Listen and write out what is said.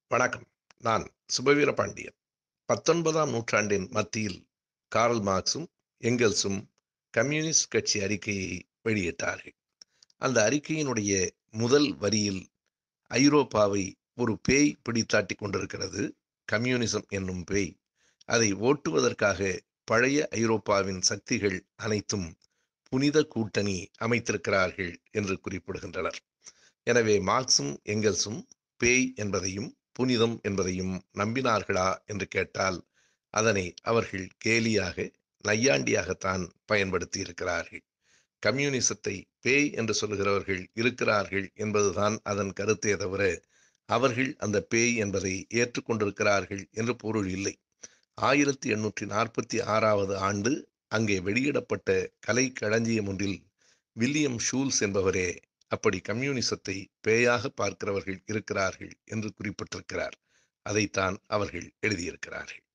வணக்கம் நான் சுபவீர பாண்டியன் பத்தொன்பதாம் நூற்றாண்டின் மத்தியில் கார்ல் மார்க்சும் எங்கெல்ஸும் கம்யூனிஸ்ட் கட்சி அறிக்கையை வெளியிட்டார்கள் அந்த அறிக்கையினுடைய முதல் வரியில் ஐரோப்பாவை ஒரு பேய் பிடித்தாட்டி கொண்டிருக்கிறது கம்யூனிசம் என்னும் பேய் அதை ஓட்டுவதற்காக பழைய ஐரோப்பாவின் சக்திகள் அனைத்தும் புனித கூட்டணி அமைத்திருக்கிறார்கள் என்று குறிப்பிடுகின்றனர் எனவே மார்க்சும் எங்கெல்ஸும் பேய் என்பதையும் புனிதம் என்பதையும் நம்பினார்களா என்று கேட்டால் அதனை அவர்கள் கேலியாக நையாண்டியாகத்தான் பயன்படுத்தி இருக்கிறார்கள் கம்யூனிசத்தை பேய் என்று சொல்லுகிறவர்கள் இருக்கிறார்கள் என்பதுதான் அதன் கருத்தே தவிர அவர்கள் அந்த பேய் என்பதை ஏற்றுக்கொண்டிருக்கிறார்கள் என்று பொருள் இல்லை ஆயிரத்தி எண்ணூற்றி நாற்பத்தி ஆறாவது ஆண்டு அங்கே வெளியிடப்பட்ட கலை களஞ்சியம் ஒன்றில் வில்லியம் ஷூல்ஸ் என்பவரே அப்படி கம்யூனிசத்தை பேயாக பார்க்கிறவர்கள் இருக்கிறார்கள் என்று குறிப்பிட்டிருக்கிறார் அதைத்தான் அவர்கள் எழுதியிருக்கிறார்கள்